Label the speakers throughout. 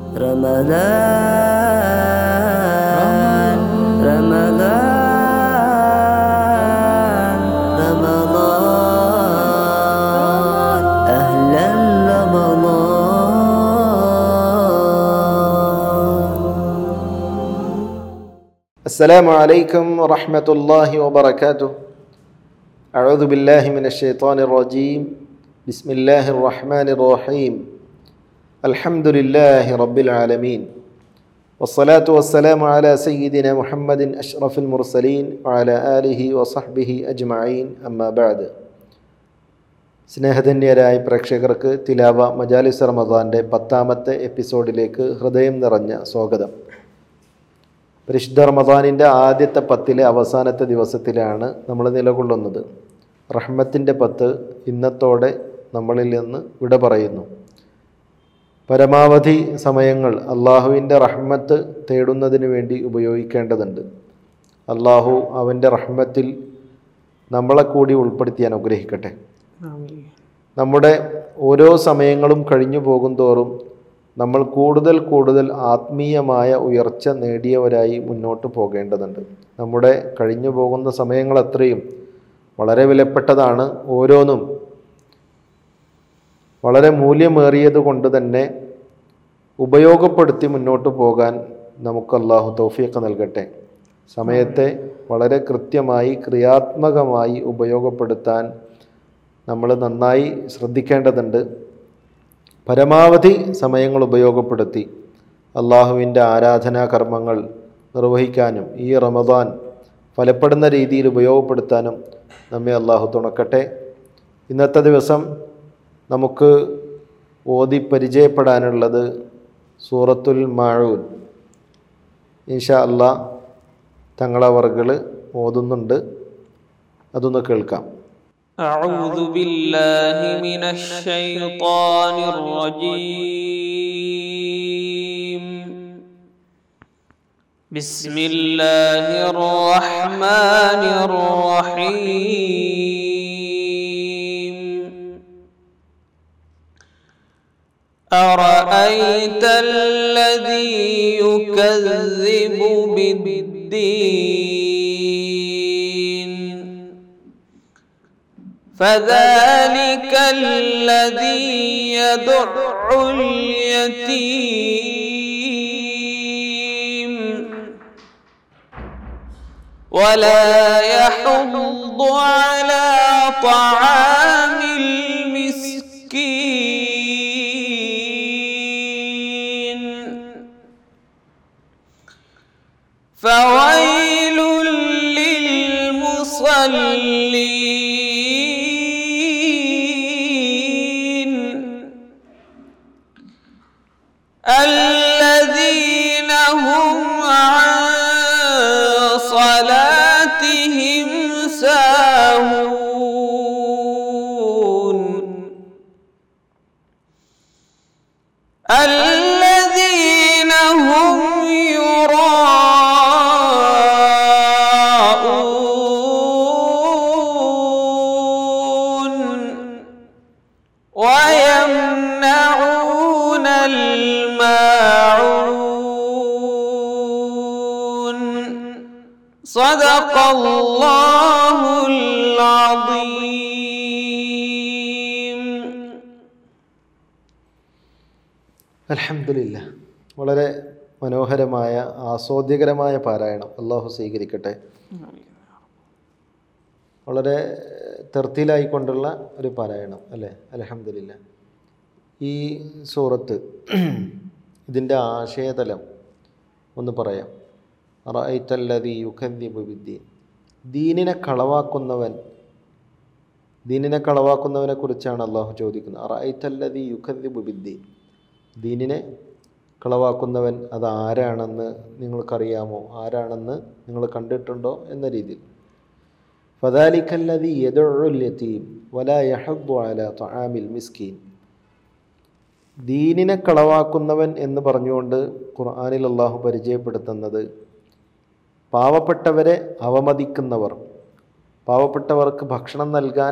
Speaker 1: رمضان رمضان رمضان أهلا رمضان
Speaker 2: السلام عليكم ورحمة الله وبركاته أعوذ بالله من الشيطان الرجيم بسم الله الرحمن الرحيم الحمد لله رب العالمين والصلاة والسلام على سيدنا محمد أشرف المرسلين وعلى آله وصحبه أجمعين أما بعد സ്നേഹധന്യരായ പ്രേക്ഷകർക്ക് തിലാവ മജാലിസ് റമദാൻ്റെ പത്താമത്തെ എപ്പിസോഡിലേക്ക് ഹൃദയം നിറഞ്ഞ സ്വാഗതം പരിശുദ്ധ റമദാനിൻ്റെ ആദ്യത്തെ പത്തിലെ അവസാനത്തെ ദിവസത്തിലാണ് നമ്മൾ നിലകൊള്ളുന്നത് റഹ്മത്തിൻ്റെ പത്ത് ഇന്നത്തോടെ നമ്മളിൽ നിന്ന് വിട പറയുന്നു പരമാവധി സമയങ്ങൾ അള്ളാഹുവിൻ്റെ റഹ്മത്ത് തേടുന്നതിന് വേണ്ടി ഉപയോഗിക്കേണ്ടതുണ്ട് അള്ളാഹു അവൻ്റെ റഹ്മത്തിൽ നമ്മളെ കൂടി ഉൾപ്പെടുത്തി അനുഗ്രഹിക്കട്ടെ നമ്മുടെ ഓരോ സമയങ്ങളും കഴിഞ്ഞു പോകും തോറും നമ്മൾ കൂടുതൽ കൂടുതൽ ആത്മീയമായ ഉയർച്ച നേടിയവരായി മുന്നോട്ട് പോകേണ്ടതുണ്ട് നമ്മുടെ കഴിഞ്ഞു പോകുന്ന സമയങ്ങൾ അത്രയും വളരെ വിലപ്പെട്ടതാണ് ഓരോന്നും വളരെ മൂല്യമേറിയത് കൊണ്ട് തന്നെ ഉപയോഗപ്പെടുത്തി മുന്നോട്ട് പോകാൻ നമുക്ക് അള്ളാഹു തൗഫീഖ് നൽകട്ടെ സമയത്തെ വളരെ കൃത്യമായി ക്രിയാത്മകമായി ഉപയോഗപ്പെടുത്താൻ നമ്മൾ നന്നായി ശ്രദ്ധിക്കേണ്ടതുണ്ട് പരമാവധി സമയങ്ങൾ ഉപയോഗപ്പെടുത്തി അള്ളാഹുവിൻ്റെ ആരാധനാ കർമ്മങ്ങൾ നിർവഹിക്കാനും ഈ റമദാൻ ഫലപ്പെടുന്ന രീതിയിൽ ഉപയോഗപ്പെടുത്താനും നമ്മെ അള്ളാഹു തുണക്കട്ടെ ഇന്നത്തെ ദിവസം നമുക്ക് ഓതി പരിചയപ്പെടാനുള്ളത് സൂറത്തുൽ മാഴൂൻ ഇൻഷാ അല്ലാ തങ്ങളവർകൾ ഓതുന്നുണ്ട് അതൊന്ന് കേൾക്കാം
Speaker 3: أعوذ بالله من الشيطان الرجيم بسم الله الرحمن الرحيم أرأيت الذي يكذب بالدين فذلك الذي يدع اليتيم ولا يحض على طعام المسكين فويل للمصلين الذين هم عن صلاتهم ساهون الذين هم يراءون ويمنعون الماعون صدق الله العظيم
Speaker 2: അലഹമില്ല വളരെ മനോഹരമായ ആസ്വാദ്യകരമായ പാരായണം അള്ളാഹു സ്വീകരിക്കട്ടെ വളരെ തെർത്തിയിലായിക്കൊണ്ടുള്ള ഒരു പാരായണം അല്ലേ അലഹമില്ല ഈ സൂറത്ത് ഇതിൻ്റെ ആശയതലം ഒന്ന് പറയാം റൈത്തല്ലതി യുഖന്ദിബു വിദ്യൻ ദീനിനെ കളവാക്കുന്നവൻ ദീനിനെ കളവാക്കുന്നവനെ കുറിച്ചാണ് അള്ളാഹു ചോദിക്കുന്നത് റൈത്തല്ലതി യുഖന്ദിബു വിദ്യൻ ദീനിനെ കളവാക്കുന്നവൻ അത് ആരാണെന്ന് നിങ്ങൾക്കറിയാമോ ആരാണെന്ന് നിങ്ങൾ കണ്ടിട്ടുണ്ടോ എന്ന രീതിയിൽ ഫദാലിക്കല്ലതി യദുല്യത്തീം വല യഹബു അല തൊആമിൽ മിസ്കീൻ ദീനിനെ കളവാക്കുന്നവൻ എന്ന് പറഞ്ഞുകൊണ്ട് ഖുർആനിൽ അള്ളാഹു പരിചയപ്പെടുത്തുന്നത് പാവപ്പെട്ടവരെ അവമതിക്കുന്നവർ പാവപ്പെട്ടവർക്ക് ഭക്ഷണം നൽകാൻ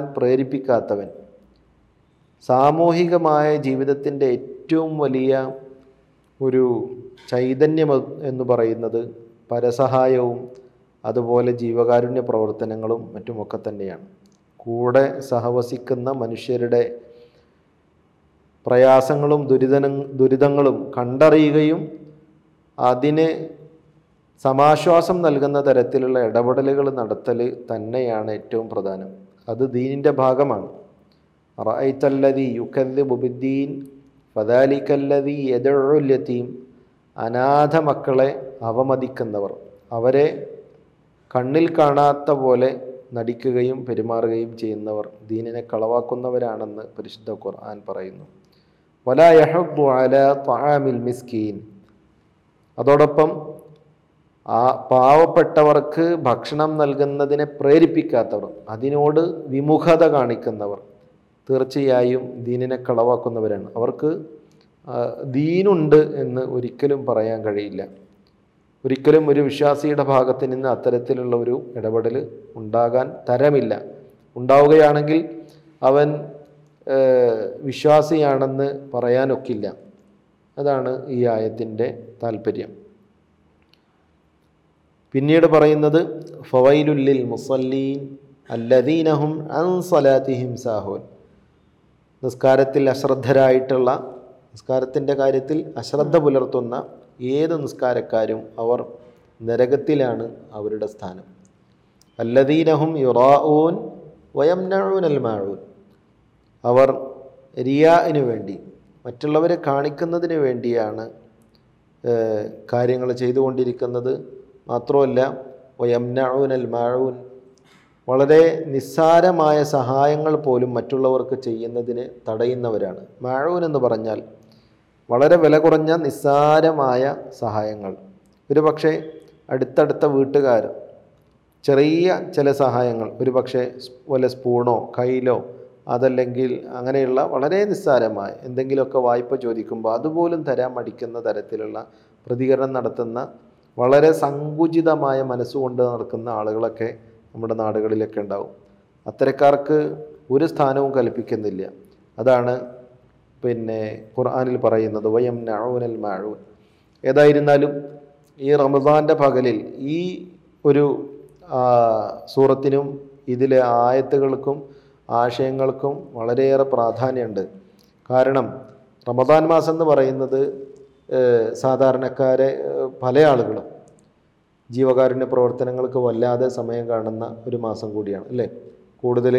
Speaker 2: പ്രേരിപ്പിക്കാത്തവൻ സാമൂഹികമായ ജീവിതത്തിൻ്റെ ഏറ്റവും വലിയ ഒരു ചൈതന്യം എന്ന് പറയുന്നത് പരസഹായവും അതുപോലെ ജീവകാരുണ്യ പ്രവർത്തനങ്ങളും മറ്റുമൊക്കെ തന്നെയാണ് കൂടെ സഹവസിക്കുന്ന മനുഷ്യരുടെ പ്രയാസങ്ങളും ദുരിത ദുരിതങ്ങളും കണ്ടറിയുകയും അതിന് സമാശ്വാസം നൽകുന്ന തരത്തിലുള്ള ഇടപെടലുകൾ നടത്തൽ തന്നെയാണ് ഏറ്റവും പ്രധാനം അത് ദീനിൻ്റെ ഭാഗമാണ് റഅയ്തല്ലദി യുക്കദ്ദിബു ബിദ്ദീൻ ഫദാലിക്കല്ലദി യദഉൽ യതീം അനാഥ മക്കളെ അവമതിക്കുന്നവർ അവരെ കണ്ണിൽ കാണാത്ത പോലെ നടിക്കുകയും പെരുമാറുകയും ചെയ്യുന്നവർ ദീനിനെ കളവാക്കുന്നവരാണെന്ന് പരിശുദ്ധ ഖുർആൻ പറയുന്നു വലാ യഹബ്ബു അല തആമിൽ മിസ്കീൻ അതോടൊപ്പം ആ പാവപ്പെട്ടവർക്ക് ഭക്ഷണം നൽകുന്നതിനെ പ്രേരിപ്പിക്കാത്തവർ അതിനോട് വിമുഖത കാണിക്കുന്നവർ തീർച്ചയായും ദീനിനെ കളവാക്കുന്നവരാണ് അവർക്ക് ആ, ദീനുണ്ട് എന്ന് ഒരിക്കലും പറയാൻ കഴിയില്ല ഒരിക്കലും ഒരു വിശ്വാസിയുടെ ഭാഗത്ത് നിന്ന് അത്തരത്തിലുള്ള ഒരു ഇടപെടൽ ഉണ്ടാകാൻ തരമില്ല ഉണ്ടാവുകയാണെങ്കിൽ അവൻ ഏഹ്, വിശ്വാസിയാണെന്ന് പറയാനൊക്കില്ല അതാണ് ഈ ആയത്തിൻ്റെ താല്പര്യം പിന്നീട് പറയുന്നത് ഫവൈലുല്ലിൽ മുസല്ലീൻ അല്ലദീനഹും അൻ സലാത്തിഹിം സാഹോൻ നിസ്കാരത്തിൽ അശ്രദ്ധരായിട്ടുള്ള നിസ്കാരത്തിൻ്റെ കാര്യത്തിൽ അശ്രദ്ധ പുലർത്തുന്ന ഏത് നിസ്കാരക്കാരും അവർ നരകത്തിലാണ് അവരുടെ സ്ഥാനം അല്ലദീനഹും യുറാഊൻ വയംനഊൻ അൽ മാഴൂൻ അവർ റിയാഇന് വേണ്ടി മറ്റുള്ളവരെ കാണിക്കുന്നതിന് വേണ്ടിയാണ് കാര്യങ്ങൾ ചെയ്തുകൊണ്ടിരിക്കുന്നത് മാത്രമല്ല വയംനഊൻ അൽ മാഴൂൻ വളരെ നിസ്സാരമായ സഹായങ്ങൾ പോലും മറ്റുള്ളവർക്ക് ചെയ്യുന്നതിന് തടയുന്നവരാണ് മാഴൂൻ എന്ന് പറഞ്ഞാൽ വളരെ വില കുറഞ്ഞ നിസ്സാരമായ സഹായങ്ങൾ ഒരു പക്ഷേ അടുത്തടുത്ത വീട്ടുകാർ ചെറിയ ചില സഹായങ്ങൾ ഒരു പക്ഷേ വല്ല സ്പൂണോ കയ്യിലോ അതല്ലെങ്കിൽ അങ്ങനെയുള്ള വളരെ നിസ്സാരമായ എന്തെങ്കിലുമൊക്കെ വായ്പ ചോദിക്കുമ്പോൾ അതുപോലും തരാൻ മടിക്കുന്ന തരത്തിലുള്ള പ്രതികരണം നടത്തുന്ന വളരെ സങ്കുചിതമായ മനസ്സുകൊണ്ട് നടക്കുന്ന ആളുകളൊക്കെ നമ്മുടെ നാടുകളിലൊക്കെ ഉണ്ടാവും അത്തരക്കാർക്ക് ഒരു സ്ഥാനവും കൽപ്പിക്കുന്നില്ല അതാണ് പിന്നെ ഖുർആനിൽ പറയുന്നത് വയം നഊനൽ മാഴൂൻ ഏതായിരുന്നാലും ഈ റമദാൻ്റെ പകലിൽ ഈ ഒരു ആ, സൂറത്തിനും ഇതിലെ ആയത്തുകൾക്കും ആശയങ്ങൾക്കും വളരെയേറെ പ്രാധാന്യമുണ്ട് കാരണം റമദാൻ മാസം എന്ന് പറയുന്നത് ഏഹ്, സാധാരണക്കാരെ ഏഹ്, പല ആളുകളും ജീവകാരുണ്യ പ്രവർത്തനങ്ങൾക്ക് വല്ലാതെ സമയം കാണുന്ന ഒരു മാസം കൂടിയാണ് അല്ലേ കൂടുതൽ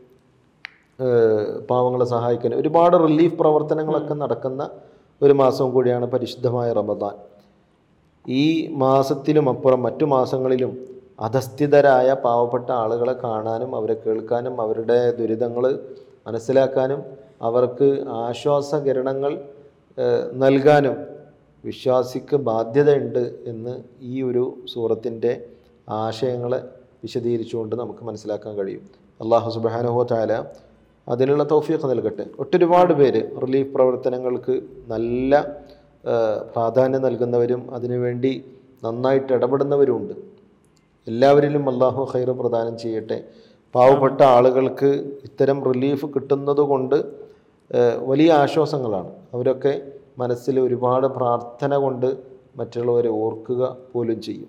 Speaker 2: ഏഹ്, പാവങ്ങളെ സഹായിക്കാൻ ഒരുപാട് റിലീഫ് പ്രവർത്തനങ്ങളൊക്കെ നടക്കുന്ന ഒരു മാസവും കൂടിയാണ് പരിശുദ്ധമായ റമദാൻ ഈ മാസത്തിലും അപ്പുറം മറ്റു മാസങ്ങളിലും അധസ്ഥിതരായ പാവപ്പെട്ട ആളുകളെ കാണാനും അവരെ കേൾക്കാനും അവരുടെ ദുരിതങ്ങൾ മനസ്സിലാക്കാനും അവർക്ക് ആശ്വാസകിരണങ്ങൾ ഏഹ്, നൽകാനും വിശ്വാസിക്ക് ബാധ്യതയുണ്ട് എന്ന് ഈ ഒരു സൂറത്തിൻ്റെ ആശയങ്ങളെ വിശദീകരിച്ചുകൊണ്ട് നമുക്ക് മനസ്സിലാക്കാൻ കഴിയും അള്ളാഹു സുബാനുഹോ താല അതിനുള്ള തൗഫീഖ് നൽകട്ടെ ഒട്ടൊരുപാട് പേര് റിലീഫ് പ്രവർത്തനങ്ങൾക്ക് നല്ല ആ, പ്രാധാന്യം നൽകുന്നവരും അതിനുവേണ്ടി നന്നായിട്ട് ഇടപെടുന്നവരുമുണ്ട് എല്ലാവരിലും അള്ളാഹു ഖൈർ പ്രദാനം ചെയ്യട്ടെ പാവപ്പെട്ട ആളുകൾക്ക് ഇത്തരം റിലീഫ് കിട്ടുന്നത് കൊണ്ട് ഏഹ്, വലിയ ആശ്വാസങ്ങളാണ് അവരൊക്കെ മനസ്സിൽ ഒരുപാട് പ്രാർത്ഥന കൊണ്ട് മറ്റുള്ളവരെ ഓർക്കുക പോലും ചെയ്യും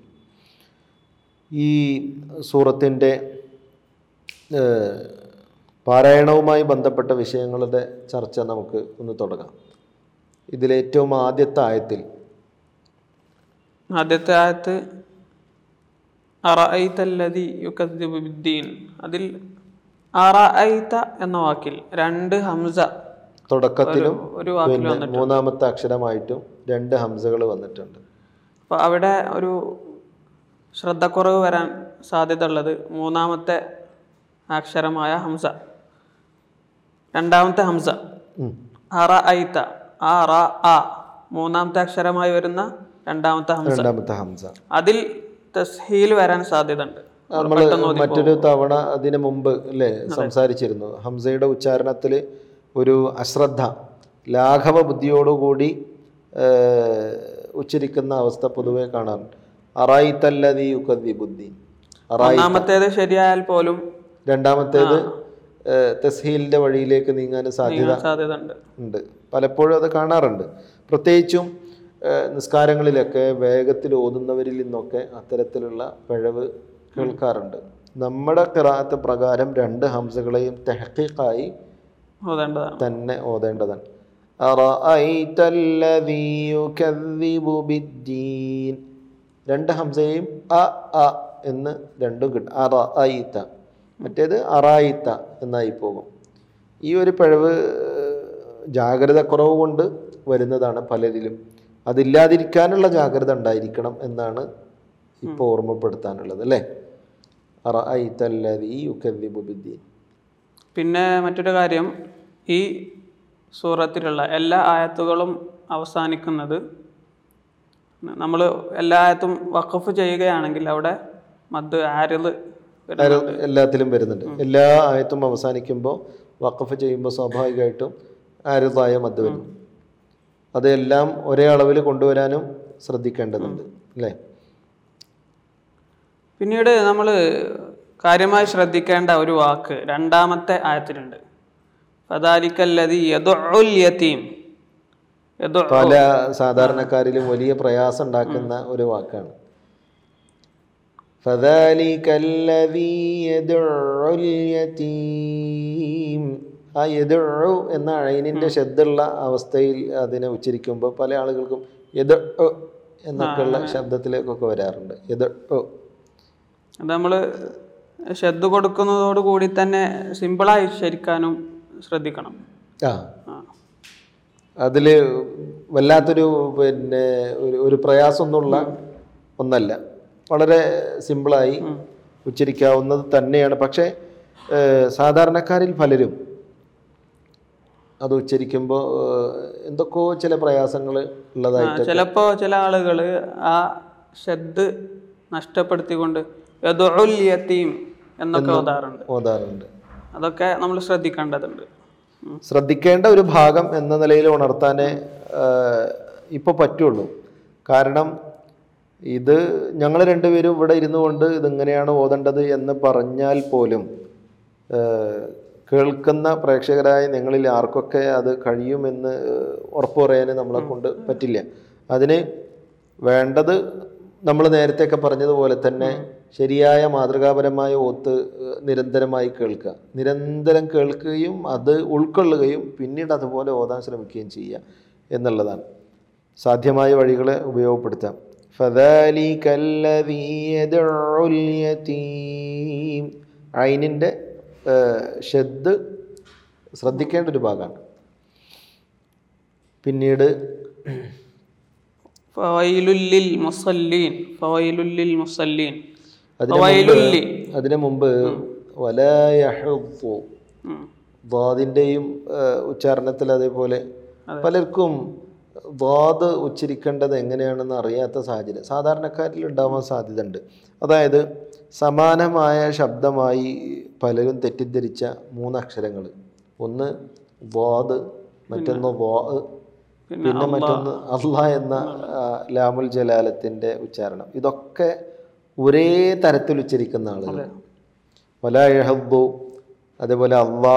Speaker 2: ഈ സൂറത്തിൻ്റെ ഏഹ്, പാരായണവുമായി ബന്ധപ്പെട്ട വിഷയങ്ങളുടെ ചർച്ച നമുക്ക് ഒന്ന് തുടങ്ങാം ഇതിലേറ്റവും ആദ്യത്തെ ആയത്തിൽ
Speaker 3: ആദ്യത്തെ ആയത്ത് അറഅയ്തല്ലദി യുക്കദ്ദിബു ബിദ്ദീൻ അതിൽ അറഅയ്ത എന്ന വാക്കിൽ രണ്ട് ഹംസ
Speaker 2: തുടക്കത്തിലും
Speaker 3: ഒരു വാക്കിൽ
Speaker 2: പിന്നെ മൂന്നാമത്തെ അക്ഷരമായിട്ടും രണ്ട് ഹംസകൾ വന്നിട്ടുണ്ട്
Speaker 3: അപ്പോൾ അവിടെ ഒരു ശ്രദ്ധക്കുറവ് വരാൻ സാധ്യത ഉള്ളത് മൂന്നാമത്തെ അക്ഷരമായ ഹംസ രണ്ടാമത്തെ ഹംസ
Speaker 2: ഉം.
Speaker 3: അറ ഐത്ത ആ റ ആ മൂന്നാമത്തെ അക്ഷരമായി വരുന്ന രണ്ടാമത്തെ ഹംസ
Speaker 2: രണ്ടാമത്തെ ഹംസ
Speaker 3: അതിൽ തസ്ഹീൽ വരാൻ സാധ്യത ഉണ്ട്
Speaker 2: നമ്മൾ മറ്റൊരു തവണ അതിനു മുമ്പ് അല്ലേ സംസാരിച്ചിരുന്നു ഹംസയുടെ ഉച്ചാരണത്തിൽ ഒരു അശ്രദ്ധ ലാഘവ ബുദ്ധിയോടുകൂടി ഏഹ്, ഉച്ചരിക്കുന്ന അവസ്ഥ പൊതുവെ കാണാറുണ്ട് അറായിത്തല്ലതി യുക്കദ്ദി ബുദ്ധി അറായി
Speaker 3: ഒന്നാമത്തേത് ശരിയായാൽ പോലും
Speaker 2: രണ്ടാമത്തേത് ഏഹ്, തസ്ഹീലിന്റെ വഴിയിലേക്ക് നീങ്ങാൻ സാധ്യത
Speaker 3: സാധ്യത ഉണ്ട്
Speaker 2: ഉണ്ട് പലപ്പോഴും അത് കാണാറുണ്ട് പ്രത്യേകിച്ചും ഏഹ്, നിസ്കാരങ്ങളിലൊക്കെ വേഗത്തിൽ ഓതുന്നവരിൽ നിന്നൊക്കെ അത്തരത്തിലുള്ള പിഴവ് കേൾക്കാറുണ്ട് നമ്മുടെ കിറാത്ത് പ്രകാരം രണ്ട് ഹംസകളെയും തെഹക്കീക്കായി
Speaker 3: ഓതേണ്ടതാണ്
Speaker 2: തന്നെ ഓതേണ്ടതാണ് أرأيت الذي يكذب بالدين രണ്ട് ഹംസയും അ അ എന്ന് രണ്ടും കിട്ടും അറ അയിത്ത മറ്റേത് അറായിത്ത എന്നായി പോകും ഈ ഒരു പിഴവ് ജാഗ്രത കുറവ് കൊണ്ട് വരുന്നതാണ് പലരിലും അതില്ലാതിരിക്കാനുള്ള ജാഗ്രത ഉണ്ടായിരിക്കണം എന്നാണ് ഇപ്പോൾ ഓർമ്മപ്പെടുത്താനുള്ളത് അല്ലേ അറ അയിത്തല്ലതി യുക്കദ്ദിബു ബിദ്ദീൻ
Speaker 3: പിന്നെ മറ്റൊരു കാര്യം ഈ സൂറത്തിലുള്ള എല്ലാ ആയത്തുകളും അവസാനിക്കുന്നത് നമ്മൾ എല്ലാ ആയത്തും വഖഫ് ചെയ്യുകയാണെങ്കിൽ അവിടെ മദ് ആരിത്
Speaker 2: ആരോ എല്ലാത്തിലും വരുന്നുണ്ട് എല്ലാ ആയത്തും അവസാനിക്കുമ്പോൾ വഖഫ് ചെയ്യുമ്പോൾ സ്വാഭാവികമായിട്ടും ആരുതായ മദ് വരും അതെല്ലാം ഒരേ അളവിൽ കൊണ്ടുവരാനും ശ്രദ്ധിക്കേണ്ടതുണ്ട് അല്ലേ
Speaker 3: പിന്നീട് നമ്മൾ കാര്യമായി ശ്രദ്ധിക്കേണ്ട ഒരു വാക്ക് രണ്ടാമത്തെ ആയത്തിലുണ്ട് ഫദാലിക്കല്ലതി യദുൽ യതീം യദു
Speaker 2: പല സാധാരണക്കാരിലും വലിയ പ്രയാസം ഉണ്ടാക്കുന്ന ഒരു വാക്കാണ് فذلك الذي يدعو اليتيم ആ യദുഴു എന്ന അഴയിനിൻ്റെ ശബ്ദമുള്ള അവസ്ഥയിൽ അതിനെ ഉച്ചരിക്കുമ്പോൾ പല ആളുകൾക്കും യദു എന്നൊക്കെയുള്ള ശബ്ദത്തിലേക്കൊക്കെ വരാറുണ്ട് യദു
Speaker 3: അത് നമ്മൾ ശ്രദ്ധ കൊടുക്കുന്നതോട് കൂടി തന്നെ സിമ്പിളായി ഉച്ചരിക്കാനും ശ്രദ്ധിക്കണം
Speaker 2: ആ അതിൽ വല്ലാത്തൊരു പിന്നെ ഒരു ഒരു പ്രയാസമൊന്നുമുള്ള ഒന്നല്ല വളരെ സിമ്പിളായി ഉച്ചരിക്കാവുന്നത് തന്നെയാണ് പക്ഷേ ഏഹ്, സാധാരണക്കാരിൽ പലരും അത് ഉച്ചരിക്കുമ്പോൾ എന്തൊക്കെയോ ചില പ്രയാസങ്ങൾ ഉള്ളതായിട്ട്
Speaker 3: ചിലപ്പോൾ ചില ആളുകൾ ആ ശ്രദ്ധ നഷ്ടപ്പെടുത്തിക്കൊണ്ട് യദുൽ യതീം എന്നൊക്കെ ഓതാറുണ്ട്
Speaker 2: ഓതാറുണ്ട്
Speaker 3: അതൊക്കെ നമ്മൾ ശ്രദ്ധിക്കേണ്ടതുണ്ട് ഉം.
Speaker 2: ശ്രദ്ധിക്കേണ്ട ഒരു ഭാഗം എന്ന നിലയിൽ ഉണർത്താനേ ഇപ്പോൾ പറ്റുള്ളൂ കാരണം ഇത് ഞങ്ങൾ രണ്ടുപേരും ഇവിടെ ഇരുന്നു കൊണ്ട് ഇതിങ്ങനെയാണ് ഓതേണ്ടത് എന്ന് പറഞ്ഞാൽ പോലും ആ, കേൾക്കുന്ന പ്രേക്ഷകരായ നിങ്ങളിൽ ആർക്കൊക്കെ അത് കഴിയുമെന്ന് ഉറപ്പ് പറയാൻ നമ്മളെ കൊണ്ട് പറ്റില്ല അതിന് വേണ്ടത് നമ്മൾ നേരത്തെയൊക്കെ പറഞ്ഞതുപോലെ തന്നെ ശരിയായ മാതൃകാപരമായ ഓത്ത് ഏഹ്, നിരന്തരമായി കേൾക്കുക നിരന്തരം കേൾക്കുകയും അത് ഉൾക്കൊള്ളുകയും പിന്നീട് അതുപോലെ ഓതാൻ ശ്രമിക്കുകയും ചെയ്യുക എന്നുള്ളതാണ് സാധ്യമായ വഴികളെ ഉപയോഗപ്പെടുത്താം فذلك الذي يدعو اليتيم ഐനിൻ്റെ ഷെദ് ശ്രദ്ധിക്കേണ്ട ഒരു ഭാഗമാണ് പിന്നീട്
Speaker 3: ഫവൈലുല്ലിൽ മുസല്ലീൻ ഫവൈലുല്ലിൽ മുസല്ലീൻ
Speaker 2: അതിന് മുമ്പ്
Speaker 3: ഫവൈലുല്ലി
Speaker 2: അതിന് മുമ്പ് വലയഹു
Speaker 3: ഉം.
Speaker 2: ദ്വാദിൻ്റെയും ഉച്ചാരണത്തിൽ അതേപോലെ പലർക്കും ദ്വാദ് ഉച്ചരിക്കേണ്ടത് എങ്ങനെയാണെന്ന് അറിയാത്ത സാഹചര്യം സാധാരണക്കാരിൽ ഉണ്ടാവാൻ സാധ്യതയുണ്ട് അതായത് സമാനമായ ശബ്ദമായി പലരും തെറ്റിദ്ധരിച്ച മൂന്നക്ഷരങ്ങൾ ഒന്ന് ദ്വാദ് മറ്റൊന്ന് വാ പിന്നെ മറ്റൊന്ന് അള്ളാ എന്ന ആ, ലാമുൽ ജലാലത്തിൻ്റെ ഉച്ചാരണം ഇതൊക്കെ ഒരേ തരത്തിൽ ഉച്ചരിക്കുന്ന ആളുകൾ വലായഹബു അതേപോലെ അള്ളാ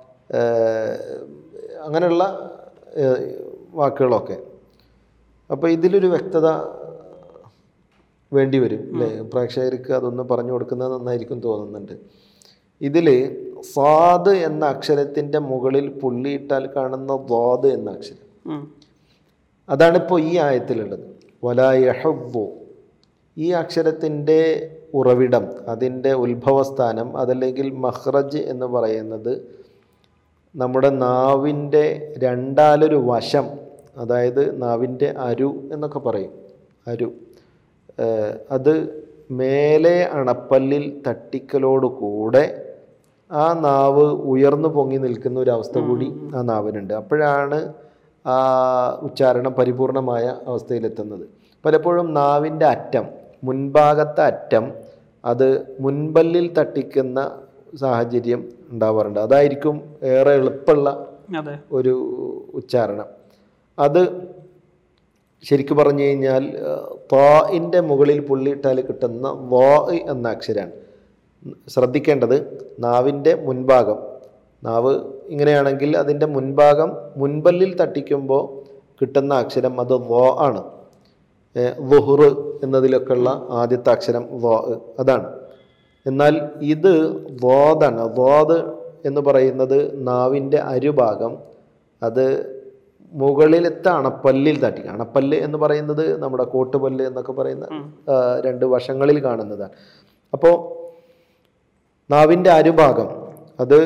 Speaker 2: അങ്ങനെയുള്ള ഏഹ്, വാക്കുകളൊക്കെ അപ്പോൾ ഇതിലൊരു വ്യക്തത വേണ്ടി വരും അല്ലേ പ്രേക്ഷകർക്ക് അതൊന്ന് പറഞ്ഞു കൊടുക്കുന്നത് നന്നായിരിക്കും തോന്നുന്നുണ്ട് ഇതിൽ സ്വാദ് എന്ന അക്ഷരത്തിൻ്റെ മുകളിൽ പുള്ളിയിട്ടാൽ കാണുന്ന ദ്വാദ് എന്ന അക്ഷരം
Speaker 3: ഉം.
Speaker 2: അതാണിപ്പോൾ ഈ ആയത്തിലുള്ളത് വലായഹബു ഈ അക്ഷരത്തിൻ്റെ ഉറവിടം അതിൻ്റെ ഉത്ഭവസ്ഥാനം അതല്ലെങ്കിൽ മഹ്റജ് എന്ന് പറയുന്നത് നമ്മുടെ നാവിൻ്റെ രണ്ടാലൊരു വശം അതായത് നാവിൻ്റെ അരു എന്നൊക്കെ പറയും അരു ഏഹ് അത് മേലെ അണപ്പല്ലിൽ തട്ടിക്കലോട് കൂടെ ആ നാവ് ഉയർന്നു പൊങ്ങി നിൽക്കുന്ന ഒരു അവസ്ഥ കൂടി ആ നാവിനുണ്ട് അപ്പോഴാണ് ആ ഉച്ചാരണം പരിപൂർണമായ അവസ്ഥയിലെത്തുന്നത് പലപ്പോഴും നാവിൻ്റെ അറ്റം മുൻഭാഗത്തെ അറ്റം അത് മുൻപല്ലിൽ തട്ടിക്കുന്ന സാഹചര്യം ഉണ്ടാവാറുണ്ട് അതായിരിക്കും ഏറെ എളുപ്പമുള്ള
Speaker 3: അതെ
Speaker 2: ഒരു ഉച്ചാരണം അത് ശരിക്കും പറഞ്ഞു കഴിഞ്ഞാൽ താഇൻ്റെ മുകളിൽ പുള്ളിയിട്ടാൽ കിട്ടുന്ന വാ എന്ന അക്ഷരമാണ് ശ്രദ്ധിക്കേണ്ടത് നാവിൻ്റെ മുൻഭാഗം നാവ് ഇങ്ങനെയാണെങ്കിൽ അതിൻ്റെ മുൻഭാഗം മുൻപല്ലിൽ തട്ടിക്കുമ്പോൾ കിട്ടുന്ന അക്ഷരം അത് വോ ആണ് വുഹുർ എന്നതിലൊക്കെയുള്ള ആദ്യത്തെ അക്ഷരം വോ അതാണ് എന്നാൽ ഇത് വോദാണ് വോദ് എന്ന് പറയുന്നത് നാവിൻ്റെ അരുഭാഗം അത് മുകളിലത്തെ അണപ്പല്ലിൽ തട്ടി അണപ്പല്ല് എന്ന് പറയുന്നത് നമ്മുടെ കോട്ടുപല്ല് എന്നൊക്കെ പറയുന്ന ആ, രണ്ട് വശങ്ങളിൽ കാണുന്നതാണ് അപ്പോൾ നാവിൻ്റെ അരുഭാഗം അത്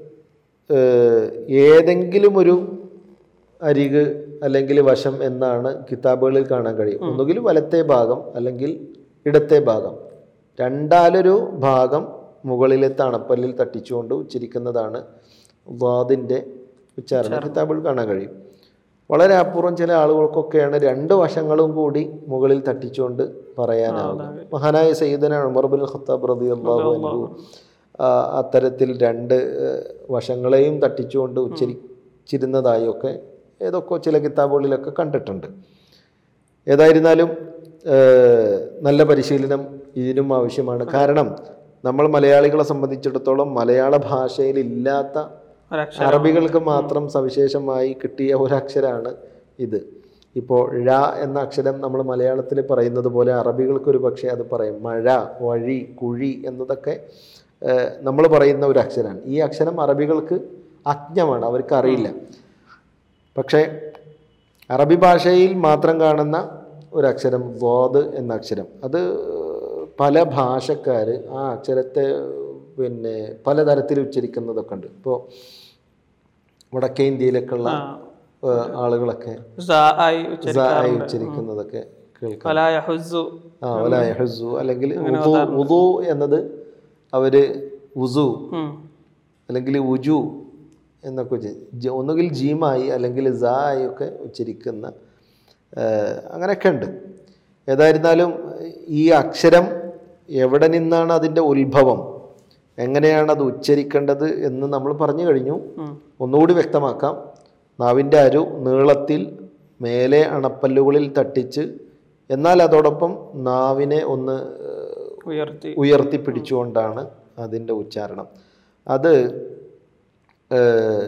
Speaker 2: ഏഹ്, ഏതെങ്കിലും ഒരു അരിക് അല്ലെങ്കിൽ വശം എന്നാണ് കിതാബുകളിൽ കാണാൻ കഴിയും ഒന്നുകിൽ വലത്തെ ഭാഗം അല്ലെങ്കിൽ ഇടത്തെ ഭാഗം രണ്ടാലൊരു ഭാഗം മുകളിലെ തണപ്പല്ലിൽ തട്ടിച്ചുകൊണ്ട് ഉച്ചരിക്കുന്നതാണ് വാദിൻ്റെ ഉച്ചാരണം കിതാബുകൾ കാണാൻ കഴിയും വളരെ അപൂർവം ചില ആളുകൾക്കൊക്കെയാണ് രണ്ട് വശങ്ങളും കൂടി മുകളിൽ തട്ടിച്ചുകൊണ്ട് പറയാനാവുക മഹാനായ സയ്യിദന ഉമർ ബിൻ ഖത്താബ് റളിയല്ലാഹു അൻഹു ആ, അത്തരത്തിൽ രണ്ട് ഏഹ്, വശങ്ങളെയും തട്ടിച്ചുകൊണ്ട് ഉച്ചരിച്ചിരുന്നതായൊക്കെ ഏതൊക്കെ ചില കിതാബുകളിലൊക്കെ കണ്ടിട്ടുണ്ട് ഏതായിരുന്നാലും ഏഹ്, നല്ല പരിശീലനം ഇതിനും ആവശ്യമാണ് കാരണം നമ്മൾ മലയാളികളെ സംബന്ധിച്ചിടത്തോളം മലയാള ഭാഷയിൽ ഇല്ലാത്ത
Speaker 3: ഒരക്ഷരം
Speaker 2: അറബികൾക്ക് മാത്രം സവിശേഷമായി കിട്ടിയ ഒരക്ഷരമാണ് ഇത് ഇപ്പോൾ ഴ എന്ന അക്ഷരം നമ്മൾ മലയാളത്തിൽ പറയുന്നത് പോലെ അറബികൾക്ക് ഒരു പക്ഷേ അത് പറയും മഴ വഴി കുഴി എന്നതൊക്കെ നമ്മൾ പറയുന്ന ഒരു അക്ഷരമാണ് ഈ അക്ഷരം അറബികൾക്ക് അജ്ഞമാണ് അവർക്ക് അറിയില്ല പക്ഷേ അറബി ഭാഷയിൽ മാത്രം കാണുന്ന ഒരു അക്ഷരം വോദ് എന്ന അക്ഷരം അത് പല ഭാഷക്കാർ ആ അക്ഷരത്തെ പിന്നെ പലതരത്തിൽ ഉച്ചരിക്കുന്നതൊക്കെ ഉണ്ട് ഇപ്പോൾ വടക്കേ ഇന്ത്യയിലൊക്കെ ഉള്ള ഏഹ്, ആളുകളൊക്കെ
Speaker 3: സ ആയി
Speaker 2: സ
Speaker 3: ഉച്ചരിക്കും
Speaker 2: ആയി ഉച്ചരിക്കുന്നതൊക്കെ കേൾക്കാം
Speaker 3: ഫലാ യഹുസ്സു
Speaker 2: ആ വല യഹ്സു അല്ലെങ്കിൽ ഉദു ഉദു എന്നത് അവര് ഉസു
Speaker 3: ഉം.
Speaker 2: അല്ലെങ്കിൽ ഉജു എന്നൊക്കെ ഉച്ച- ജ- ഒന്നുകിൽ ജീമായി അല്ലെങ്കിൽ സ ആയി ഒക്കെ ഉച്ചരിക്കുന്ന ഏഹ്, അങ്ങനെയൊക്കെ ഉണ്ട് ഏതായിരുന്നാലും ഈ അക്ഷരം എവിടെ നിന്നാണ് അതിൻ്റെ ഉത്ഭവം എങ്ങനെയാണ് അത് ഉച്ചരിക്കേണ്ടത് എന്ന് നമ്മൾ പറഞ്ഞു കഴിഞ്ഞു ഒന്നുകൂടി വ്യക്തമാക്കാം നാവിൻ്റെ അരു നീളത്തിൽ മേലെ അണപ്പല്ലുകളിൽ തട്ടിച്ച് എന്നാൽ അതോടൊപ്പം നാവിനെ ഒന്ന് ഏഹ്,
Speaker 3: ഉയർത്തി
Speaker 2: ഉയർത്തിപ്പിടിച്ചുകൊണ്ടാണ് അതിൻ്റെ ഉച്ചാരണം അത് ഏഹ്,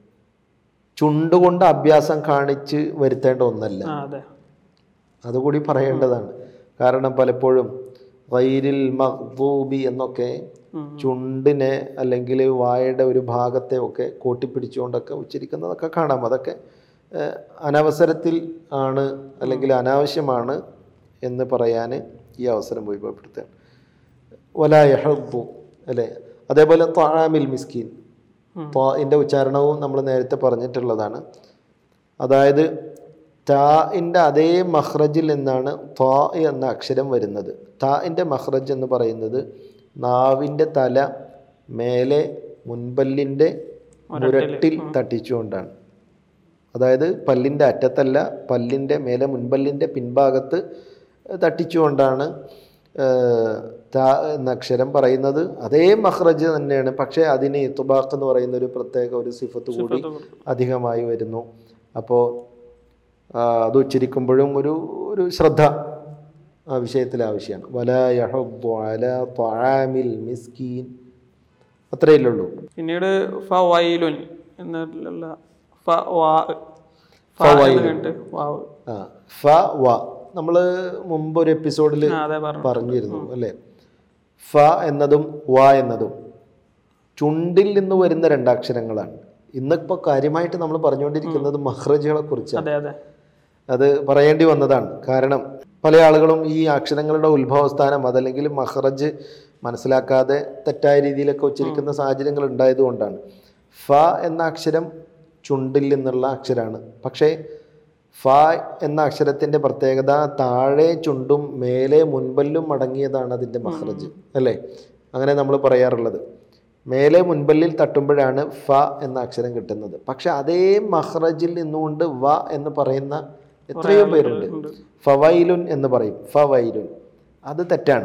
Speaker 2: ചുണ്ടുകൊണ്ട് അഭ്യാസം കാണിച്ച് വരുത്തേണ്ട ഒന്നല്ല
Speaker 3: ആ അതെ
Speaker 2: അതുകൂടി പറയേണ്ടതാണ് കാരണം പലപ്പോഴും വൈരിൽ മഹ്ബൂബി എന്നൊക്കെ ചുണ്ടിനെ അല്ലെങ്കിൽ വായയുടെ ഒരു ഭാഗത്തെ ഒക്കെ കൂട്ടിപ്പിടിച്ചുകൊണ്ടൊക്കെ ഉച്ചരിക്കുന്നതൊക്കെ കാണാം അതൊക്കെ ഏഹ്, അനവസരത്തിൽ ആണ് അല്ലെങ്കിൽ അനാവശ്യമാണ് എന്ന് പറയാൻ ഈ അവസരം ഉപയോഗപ്പെടുത്തുകയാണ് വല യഹബു അല്ലേ അതേപോലെ ത്വാമിൽ മിസ്കീൻ ത്വാഇൻ്റെ ഉച്ചാരണവും നമ്മൾ നേരത്തെ പറഞ്ഞിട്ടുള്ളതാണ് അതായത് താഇൻ്റെ അതേ മഹ്റജിൽ നിന്നാണ് ത്വാ എന്ന അക്ഷരം വരുന്നത് താഇൻ്റെ മഹ്റജ് എന്ന് പറയുന്നത് നാവിൻ്റെ തല മേലെ മുൻപല്ലിൻ്റെ മുരട്ടിൽ തട്ടിച്ചുകൊണ്ടാണ് അതായത് പല്ലിൻ്റെ അറ്റത്തല്ല പല്ലിൻ്റെ മേലെ മുൻപല്ലിൻ്റെ പിൻഭാഗത്ത് തട്ടിച്ചുകൊണ്ടാണ് ഏഹ്, ത എന്ന അക്ഷരം പറയുന്നത് അതേ മഹ്റജ് തന്നെയാണ് പക്ഷേ അതിന് ഇത്തുബാഖ് എന്ന് പറയുന്ന ഒരു പ്രത്യേക ഒരു സിഫത്ത് കൂടി അധികമായി വരുന്നു അപ്പോൾ അത് ഉച്ചരിക്കുമ്പോഴും ഒരു ഒരു ശ്രദ്ധ ആ വിഷയത്തിൽ ആവശ്യമാണ് വല യഹബ്ബു അല ത്വആമിൽ മിസ്കീൻ അത്രയല്ലേ ഉള്ളൂ
Speaker 3: പിന്നീട് ഫ വൈലുൻ എന്നുള്ള ഫ വാ ഫ
Speaker 2: ഫവൈലുൻ.
Speaker 3: എന്ന് കേട്ട് വാവ്
Speaker 2: ആ ഫ വ നമ്മൾ മുമ്പ് ഒരു എപ്പിസോഡിൽ
Speaker 3: ആ അതെ പറഞ്ഞു
Speaker 2: പറഞ്ഞിരുന്നു അല്ലേ ഫ എന്നതും വ എന്നതും ചുണ്ടിൽ നിന്ന് വരുന്ന രണ്ടക്ഷരങ്ങളാണ് ഇന്നിപ്പോൾ കാര്യമായിട്ട് നമ്മൾ പറഞ്ഞുകൊണ്ടിരിക്കുന്നത് മഹ്റജുകളെ കുറിച്ചാണ്
Speaker 3: അതെ അതെ
Speaker 2: അത് പറയേണ്ടി വന്നതാണ് കാരണം പല ആളുകളും ഈ അക്ഷരങ്ങളുടെ ഉത്ഭവസ്ഥാനം അതല്ലെങ്കിൽ മഹ്റജ് മനസ്സിലാക്കാതെ തെറ്റായ രീതിയിലൊക്കെ ഉച്ചരിക്കുന്ന സാഹചര്യങ്ങൾ ഉണ്ടായതുകൊണ്ടാണ് ഫ എന്ന അക്ഷരം ചുണ്ടിൽ നിന്നുള്ള അക്ഷരമാണ് പക്ഷേ ഫ എന്ന അക്ഷരത്തിൻ്റെ പ്രത്യേകത താഴെ ചുണ്ടും മേലെ മുൻപല്ലും അടങ്ങിയതാണ് അതിൻ്റെ മഹ്റജ് അല്ലേ അങ്ങനെ നമ്മൾ പറയാറുള്ളത് മേലെ മുൻപല്ലിൽ തട്ടുമ്പോഴാണ് ഫ എന്ന അക്ഷരം കിട്ടുന്നത് പക്ഷെ അതേ മഹ്റജിൽ നിന്നുകൊണ്ട് വ എന്ന് പറയുന്ന എത്രയോ പേരുണ്ട് ഫവൈലുൻ എന്ന് പറയും ഫവൈലുൻ അത് തെറ്റാണ്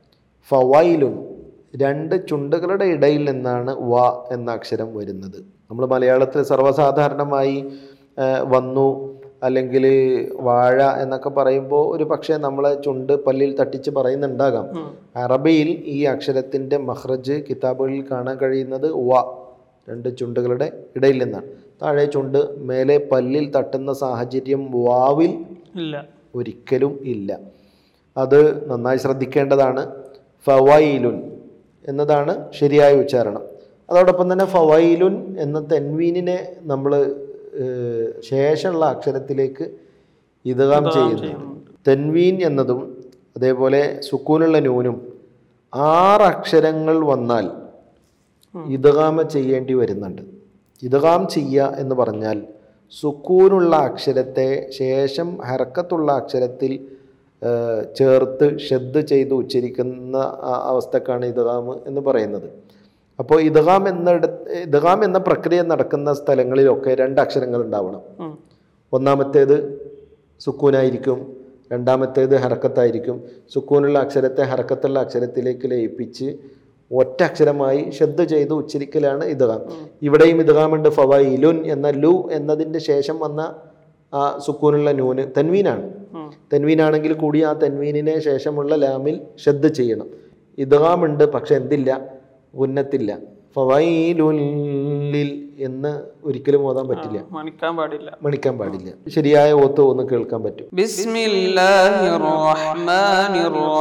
Speaker 2: ഫവൈലുൻ രണ്ട് ചുണ്ടുകളുടെ ഇടയിൽ നിന്നാണ് വ എന്ന അക്ഷരം വരുന്നത് നമ്മൾ മലയാളത്തിൽ സർവ്വസാധാരണമായി ആ, വന്നു അല്ലെങ്കിൽ വാഴ എന്നൊക്കെ പറയുമ്പോൾ ഒരു പക്ഷേ നമ്മളെ ചുണ്ട് പല്ലിൽ തട്ടിച്ച് പറയുന്നുണ്ടാകാം അറബിയിൽ ഈ അക്ഷരത്തിൻ്റെ മഹ്റജ് കിതാബുകളിൽ കാണാൻ കഴിയുന്നത് വ രണ്ട് ചുണ്ടുകളുടെ ഇടയിൽ നിന്നാണ് താഴെ ചുണ്ട് മേലെ പല്ലിൽ തട്ടുന്ന സാഹചര്യം വാവിൽ
Speaker 3: ഇല്ല
Speaker 2: ഒരിക്കലും ഇല്ല അത് നന്നായി ശ്രദ്ധിക്കേണ്ടതാണ് ഫവൈലുൻ എന്നതാണ് ശരിയായ ഉച്ചാരണം അതോടൊപ്പം തന്നെ ഫവൈലുൻ എന്ന തെൻവീനിനെ നമ്മൾ ശേഷമുള്ള അക്ഷരത്തിലേക്ക് ഇതകാം ചെയ്യുന്നു തെൻവീൻ എന്നതും അതേപോലെ സുക്കൂനുള്ള നൂനും ആറ് അക്ഷരങ്ങൾ വന്നാൽ ഇതകാമ ചെയ്യേണ്ടി വരുന്നുണ്ട് ഇതകാം ചെയ്യുക എന്ന് പറഞ്ഞാൽ സുക്കൂനുള്ള അക്ഷരത്തെ ശേഷം ഹർക്കത്തുള്ള അക്ഷരത്തിൽ ഏഹ്, ചേർത്ത് ഷെദ് ചെയ്ത് ഉച്ചരിക്കുന്ന ആ അവസ്ഥക്കാണ് ഇതകാം എന്ന് പറയുന്നത് അപ്പോൾ ഇതകാം എന്നിട ഇതകാം എന്ന പ്രക്രിയ നടക്കുന്ന സ്ഥലങ്ങളിലൊക്കെ രണ്ട് അക്ഷരങ്ങൾ ഉണ്ടാവണം
Speaker 3: ഉം.
Speaker 2: ഒന്നാമത്തേത് സുക്കൂനായിരിക്കും രണ്ടാമത്തേത് ഹറക്കത്തായിരിക്കും സുക്കൂനുള്ള അക്ഷരത്തെ ഹറക്കത്തുള്ള അക്ഷരത്തിലേക്ക് ലയിപ്പിച്ച് ഒറ്റ അക്ഷരമായി ശ്രദ്ധ ചെയ്ത് ഉച്ചരിക്കലാണ് ഇതകാം ഇവിടെയും ഇതകാമുണ്ട് ഫവൈലുൻ എന്ന ലു എന്നതിൻ്റെ ശേഷം വന്ന ആ സുക്കൂനുള്ള നൂന് തൻവീനാണ്
Speaker 3: ഉം.
Speaker 2: തൻവീനാണെങ്കിൽ കൂടി ആ തൻവീനിനെ ശേഷമുള്ള ലാമിൽ ശ്രദ്ധ ചെയ്യണം ഇതകാമുണ്ട് പക്ഷെ എന്തില്ല ഉന്നത്തില്ല ഫവൈലുല്ലിൽ എന്ന് ഒരിക്കലും ഓതാൻ പറ്റില്ല
Speaker 3: മണിക്കാൻ പാടില്ല
Speaker 2: മണിക്കാൻ പാടില്ല ശരിയായ ഓത്ത് ഒന്ന് കേൾക്കാൻ പറ്റും
Speaker 3: بسم الله الرحمن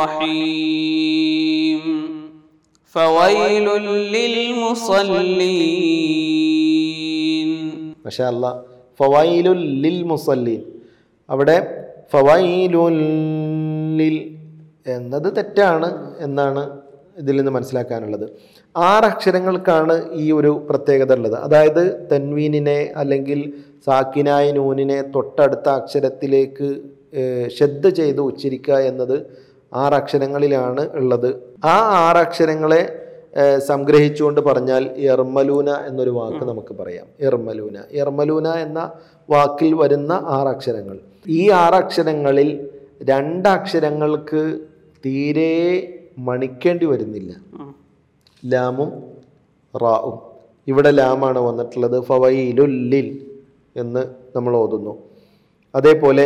Speaker 3: الرحيم فويل للمصلين
Speaker 2: മഷാ അല്ല ഫവൈലുൽ ലിൽ മുസല്ലീൻ അവിടെ ഫവൈലുൽ ലിൽ എന്നത് തെറ്റാണ് എന്നാണ് ഇതിൽ നിന്ന് മനസ്സിലാക്കാനുള്ളത് ആറ് അക്ഷരങ്ങൾക്കാണ് ഈ ഒരു പ്രത്യേകത ഉള്ളത് അതായത് തൻവീനിനെ അല്ലെങ്കിൽ സാക്കിനായ നൂനിനെ തൊട്ടടുത്ത അക്ഷരത്തിലേക്ക് ഏഹ്, ശ്രദ്ധ ചെയ്ത് ഉച്ചരിക്കുക എന്നത് ആറ് അക്ഷരങ്ങളിലാണ് ഉള്ളത് ആ ആറ് അക്ഷരങ്ങളെ ഏഹ്, സംഗ്രഹിച്ചുകൊണ്ട് പറഞ്ഞാൽ എർമലൂന എന്നൊരു വാക്ക് നമുക്ക് പറയാം എർമലൂന എർമലൂന എന്ന വാക്കിൽ വരുന്ന ആറ് അക്ഷരങ്ങൾ ഈ ആറ് അക്ഷരങ്ങളിൽ രണ്ട് അക്ഷരങ്ങൾക്ക് തീരെ മണിക്കേണ്ടി വരുന്നില്ല
Speaker 3: ഉം.
Speaker 2: ലാമും റാവും ഇവിടെ ലാമാണ് വന്നിട്ടുള്ളത് ഫവയിലുല്ലിൽ എന്ന് നമ്മൾ ഓതുന്നു അതേപോലെ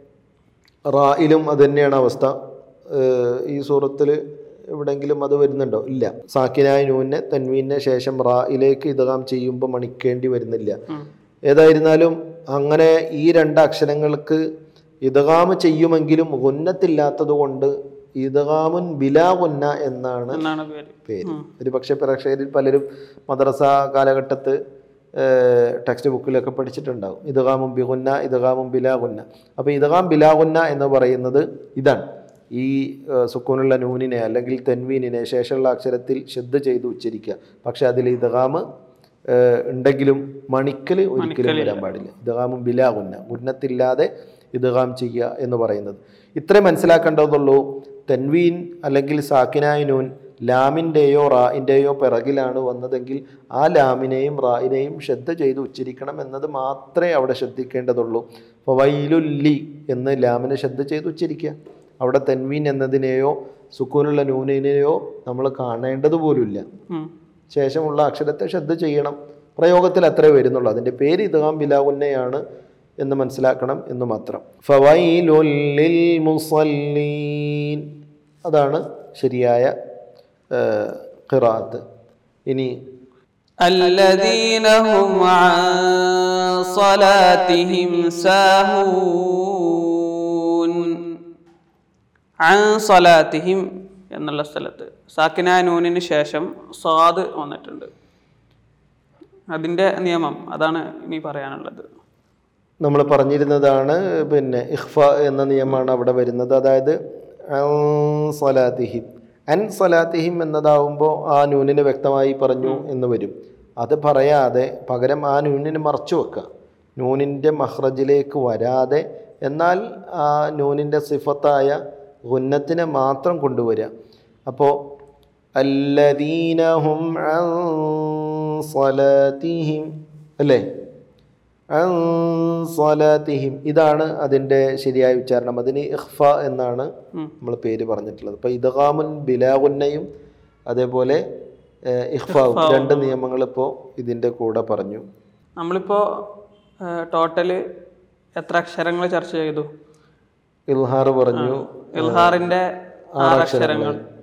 Speaker 2: റായിലും അത് തന്നെയാണ് അവസ്ഥ ഏഹ് ഈ സൂറത്തിൽ എവിടെയെങ്കിലും അത് വരുന്നുണ്ടോ ഇല്ല സാക്കിനായ നൂനെ തൻവീനെ ശേഷം റായിലേക്ക് ഇതകാം ചെയ്യുമ്പോൾ മണിക്കേണ്ടി വരുന്നില്ല ഏതായിരുന്നാലും അങ്ങനെ ഈ രണ്ട് അക്ഷരങ്ങൾക്ക് ഇതകാമ് ചെയ്യുമെങ്കിലും ഉന്നത്തില്ലാത്തത് കൊണ്ട് ഇതകാമുൻ ബിലാ ഉന്ന എന്നാണ്
Speaker 3: എന്നാണ് പേര്
Speaker 2: പേര് ഒരു പക്ഷേ പ്രേക്ഷകരിൽ പലരും മദ്രസ കാലഘട്ടത്ത് ടെക്സ്റ്റ് ബുക്കിലൊക്കെ പഠിച്ചിട്ടുണ്ടാവും ഇതകാമും ബിഗുന്ന ഇതകാമും ബിലാഗുന്ന അപ്പോൾ ഇതകാം ബിലാഗുന്ന എന്ന് പറയുന്നത് ഇതാണ് ഈ ഏഹ്, സുക്കൂനുള്ള നൂനിനെ അല്ലെങ്കിൽ തെൻവീനിനെ ശേഷമുള്ള അക്ഷരത്തിൽ ശ്രദ്ധ ചെയ്ത് ഉച്ചരിക്കുക പക്ഷെ അതിൽ ഇതകാമ് ഏഹ്, ഉണ്ടെങ്കിലും മണിക്കൽ ഒരിക്കലും വരാൻ പാടില്ല ഇതകാമും ബിലാഗുന്ന ഉന്നത്തില്ലാതെ ഇതകാം ചെയ്യുക എന്ന് പറയുന്നത് ഇത്രേ മനസ്സിലാക്കേണ്ടതുള്ളൂ തെൻവീൻ അല്ലെങ്കിൽ സാക്കിനായ നൂൻ ലാമിൻ്റെയോ റായിൻ്റെയോ പിറകിലാണ് വന്നതെങ്കിൽ ആ ലാമിനെയും റായിനെയും ശ്രദ്ധ ചെയ്ത് ഉച്ചരിക്കണം എന്നത് മാത്രമേ അവിടെ ശ്രദ്ധിക്കേണ്ടതുള്ളൂ അപ്പോൾ വൈലുല്ലി എന്ന് ലാമിനെ ശ്രദ്ധ ചെയ്ത് ഉച്ചരിക്കുക അവിടെ തെൻവീൻ എന്നതിനെയോ സുക്കൂനുള്ള നൂനിനെയോ നമ്മൾ കാണേണ്ടത് പോലുമില്ല
Speaker 3: ഉം.
Speaker 2: ശേഷമുള്ള അക്ഷരത്തെ ശ്രദ്ധ ചെയ്യണം പ്രയോഗത്തിൽ അത്രേ വരുന്നുള്ളൂ അതിൻ്റെ പേര് ഇതാം ബിലാവുന്നയാണ് എന്ന് മനസ്സിലാക്കണം എന്ന് മാത്രം ഫവൈലുൽ ലിൽ മുസല്ലീൻ അതാണ് ശരിയായ ഖിറാത്ത് ഇനി
Speaker 3: الذين هم عن صلاتهم ساهون عن صلاتهم എന്നുള്ള സ്ഥലത്ത് സാക്കിനായ നൂനിന് ശേഷം സ്വാദ് വന്നിട്ടുണ്ട് അതിൻ്റെ നിയമം അതാണ് ഇനി പറയാനുള്ളത്
Speaker 2: നമ്മൾ പറഞ്ഞിരുന്നതാണ് പിന്നെ ഇഖ്ഫ എന്ന നിയമമാണ് അവിടെ വരുന്നത് അതായത് അൻ സലാത്തിഹിം അൻ സലാത്തിഹിം എന്നതാവുമ്പോൾ ആ നൂനിനെ വ്യക്തമായി പറഞ്ഞു എന്ന് വരും അത് പറയാതെ പകരം ആ നൂനിനെ മറച്ചു വെക്കുക നൂനിൻ്റെ മഹ്റജിലേക്ക് വരാതെ എന്നാൽ ആ നൂനിൻ്റെ സിഫത്തായ ഉന്നത്തിനെ മാത്രം കൊണ്ടുവരിക അപ്പോൾ അല്ലദീനഹും അൻ സലാത്തിഹിം അല്ലേ അൻ സ്വലാത്തിഹിം ഇതാണ് അതിൻ്റെ ശരിയായ ഉച്ചാരണം അതിന് ഇഖ്ഫ എന്നാണ് നമ്മൾ പേര് പറഞ്ഞിട്ടുള്ളത് അപ്പോൾ ഇദ്ഗാമുൻ ബിലാഗുന്നയും അതേപോലെ ഏഹ്, ഇഖ്ഫാവും രണ്ട് നിയമങ്ങൾ ഇപ്പോൾ ഇതിൻ്റെ കൂടെ പറഞ്ഞു
Speaker 3: നമ്മളിപ്പോൾ ടോട്ടല് എത്ര അക്ഷരങ്ങൾ ചർച്ച ചെയ്തു
Speaker 2: ഇൽഹാർ പറഞ്ഞു
Speaker 3: ഇൽഹാറിൻ്റെ ആറ് അക്ഷരങ്ങൾ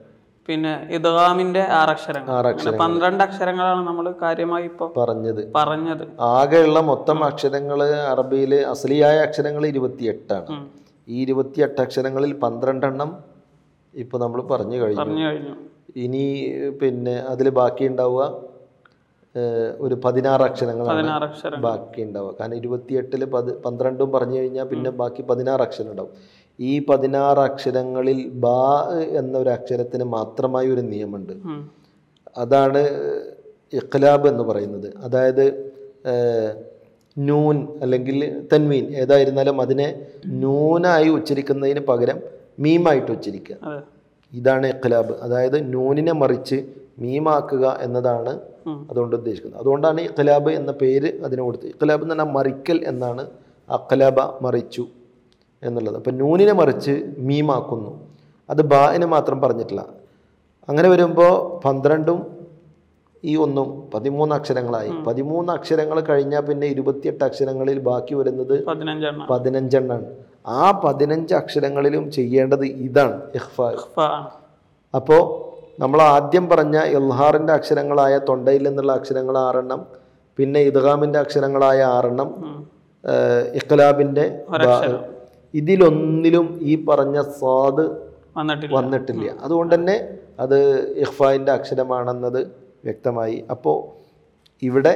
Speaker 3: പിന്നെ ഇദ്ഗാമിന്റെ ആറക്ഷരങ്ങൾ
Speaker 2: ആറ്
Speaker 3: അങ്ങനെ പന്ത്രണ്ട് അക്ഷരങ്ങളാണ് നമ്മൾ കാര്യമായി ഇപ്പൊ
Speaker 2: പറഞ്ഞത്
Speaker 3: പറഞ്ഞത്
Speaker 2: ആകെയുള്ള മൊത്തം അക്ഷരങ്ങൾ അറബിയിൽ അസലിയായ അക്ഷരങ്ങൾ ഇരുപത്തിയെട്ടാണ്
Speaker 3: ഉം.
Speaker 2: ഈ ഇരുപത്തിയെട്ട് അക്ഷരങ്ങളിൽ പന്ത്രണ്ടെണ്ണം ഇപ്പോൾ നമ്മൾ പറഞ്ഞു കഴിഞ്ഞു
Speaker 3: പറഞ്ഞു കഴിഞ്ഞു
Speaker 2: ഇനി പിന്നെ അതിൽ ബാക്കി ഉണ്ടാവുക ഏഹ്, ഒരു പതിനാറ് അക്ഷരങ്ങളാണ്
Speaker 3: പതിനാറ് അക്ഷരം
Speaker 2: ബാക്കി ഉണ്ടാവുക കാരണം ഇരുപത്തിയെട്ടിൽ പത് പന്ത്രണ്ടും പറഞ്ഞു കഴിഞ്ഞാൽ പിന്നെ ബാക്കി പതിനാറ് അക്ഷരം ഉണ്ടാവും ഈ പതിനാറ് അക്ഷരങ്ങളിൽ ബാ എന്നൊരു അക്ഷരത്തിന് മാത്രമായി ഒരു നിയമമുണ്ട്
Speaker 3: ഉം.
Speaker 2: അതാണ് ഇഖ്ലാബ് എന്ന് പറയുന്നത് അതായത് ഏഹ്, നൂൻ അല്ലെങ്കിൽ തൻവീൻ ഏതായിരുന്നാലും അതിനെ നൂനായി ഉച്ചരിക്കുന്നതിന് പകരം മീമായിട്ട് ഉച്ചരിക്കുക
Speaker 3: അതെ
Speaker 2: ഇതാണ് ഇഖ്ലാബ് അതായത് നൂനിനെ മറിച്ച് മീമാക്കുക എന്നതാണ്
Speaker 3: ഉം.
Speaker 2: അതുകൊണ്ട് ഉദ്ദേശിക്കുന്നത് അതുകൊണ്ടാണ് ഇഖ്ലാബ് എന്ന പേര് അതിന് കൊടുത്തത് ഇഖ്ലാബ് എന്ന് പറഞ്ഞാൽ മറിക്കൽ എന്നാണ് അഖ്ലബ മറിച്ചു എന്നുള്ളത് അപ്പം നൂനിനെ മറിച്ച് മീമാക്കുന്നു അത് ബാഇന് മാത്രം പറഞ്ഞിട്ടില്ല അങ്ങനെ വരുമ്പോൾ പന്ത്രണ്ടും ഈ ഒന്നും പതിമൂന്ന് അക്ഷരങ്ങളായി പതിമൂന്ന് അക്ഷരങ്ങൾ കഴിഞ്ഞാൽ പിന്നെ ഇരുപത്തിയെട്ട് അക്ഷരങ്ങളിൽ ബാക്കി വരുന്നത്
Speaker 3: പതിനഞ്ചെണ്ണം
Speaker 2: പതിനഞ്ചെണ്ണാണ് ആ പതിനഞ്ച് അക്ഷരങ്ങളിലും ചെയ്യേണ്ടത് ഇതാണ് ഇഖ്ഫാ
Speaker 3: ഇഖ്ഫ ആണ്.
Speaker 2: അപ്പോൾ നമ്മൾ ആദ്യം പറഞ്ഞ ഇൽഹാറിൻ്റെ അക്ഷരങ്ങളായ തൊണ്ടയിൽ നിന്നുള്ള അക്ഷരങ്ങൾ ആറെണ്ണം പിന്നെ ഇദ്ഗാമിൻ്റെ അക്ഷരങ്ങളായ ആറെണ്ണം
Speaker 3: ഉം.
Speaker 2: ഇഖ്ലാബിൻ്റെ ഇതിലൊന്നിലും ഈ പറഞ്ഞ സ്വാദ്
Speaker 3: വന്നിട്ടില്ല
Speaker 2: വന്നിട്ടില്ല അതുകൊണ്ട് തന്നെ അത് ഇഖ്ഫായിൻ്റെ അക്ഷരമാണെന്നത് വ്യക്തമായി അപ്പോൾ ഇവിടെ